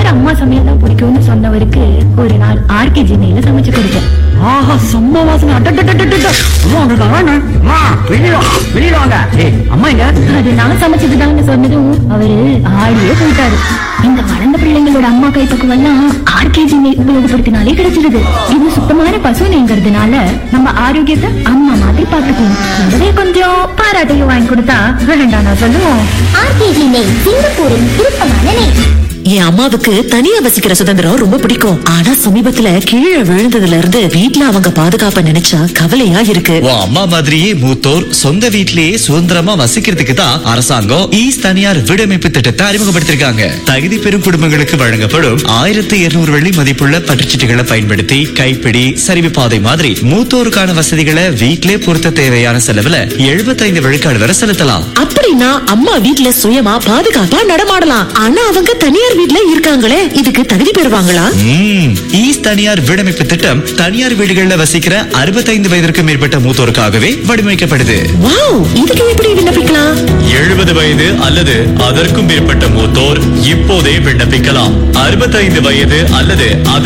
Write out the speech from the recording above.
எனக்கு அம்மா சமையல் தான் பிடிக்கும்னு சொன்னவருக்கு ஒரு நாள் ஆர்கே ஜினையில சமைச்சு கொடுத்தேன் ஆஹா செம்ம வாசனை அட்டட்டட்டட்டட்ட அம்மா உங்களுக்கு அவானே அம்மா வெளியில வா, வெளியில வாங்க ஏய் அம்மா எங்க அது நான் சமைச்சதுதான்னு சொன்னதும் அவரு ஆடியே போயிட்டாரு இந்த வளர்ந்த பிள்ளைங்களோட அம்மா கைப்பக்குவம் எல்லாம் ஆர்கேஜி உபயோகப்படுத்தினாலே கிடைச்சிருது இது சுத்தமான பசுனைங்கிறதுனால நம்ம ஆரோக்கியத்தை அம்மா மாதிரி பாத்துக்கணும் கூடவே கொஞ்சம் பாராட்டையும் வாங்கி கொடுத்தா வேண்டாம் நான் சொல்லுவோம் ஆர்கேஜி நெய் சிங்கப்பூரின் விருப்பமான நெய் என் அம்மாவுக்கு தனியா வசிக்கிற சுதந்திரம் ரொம்ப பிடிக்கும் ஆனா சமீபத்துல கீழே விழுந்ததுல இருந்து வீட்ல அவங்க பாதுகாப்ப நினைச்சா கவலையா இருக்கு உன் அம்மா மாதிரியே மூத்தோர் சொந்த வீட்டிலேயே சுதந்திரமா வசிக்கிறதுக்கு தான் அரசாங்கம் ஈஸ் தனியார் வீடமைப்பு திட்டத்தை அறிமுகப்படுத்திருக்காங்க தகுதி பெறும் குடும்பங்களுக்கு வழங்கப்படும் ஆயிரத்தி இருநூறு வெள்ளி மதிப்புள்ள பற்றுச்சீட்டுகளை பயன்படுத்தி கைப்பிடி சரிவு பாதை மாதிரி மூத்தோருக்கான வசதிகளை வீட்டிலே பொருத்த தேவையான செலவுல எழுபத்தைந்து விழுக்காடு வரை செலுத்தலாம் அப்படின்னா அம்மா வீட்ல சுயமா பாதுகாப்பா நடமாடலாம் ஆனா அவங்க தனியார் வீட்ல இருக்காங்களே இதுக்கு தகுதி பெறுவாங்களா ம், ஈஸ் தனியார் வீடமைப்பு திட்டம் தனியார் வீடுகள்ல வசிக்கிற அறுபத்தைந்து வயதிற்கு மேற்பட்ட மூத்தோருக்காகவே வடிவமைக்கப்படுது வாவ் இதுக்கு எப்படி விண்ணப்பிக்கலாம் எழுபது வயது அல்லது அதற்கும் மேற்பட்ட மூத்தோர் இப்போதே விண்ணப்பிக்கலாம் அறுபத்தைந்து வயது அல்லது அதற்கு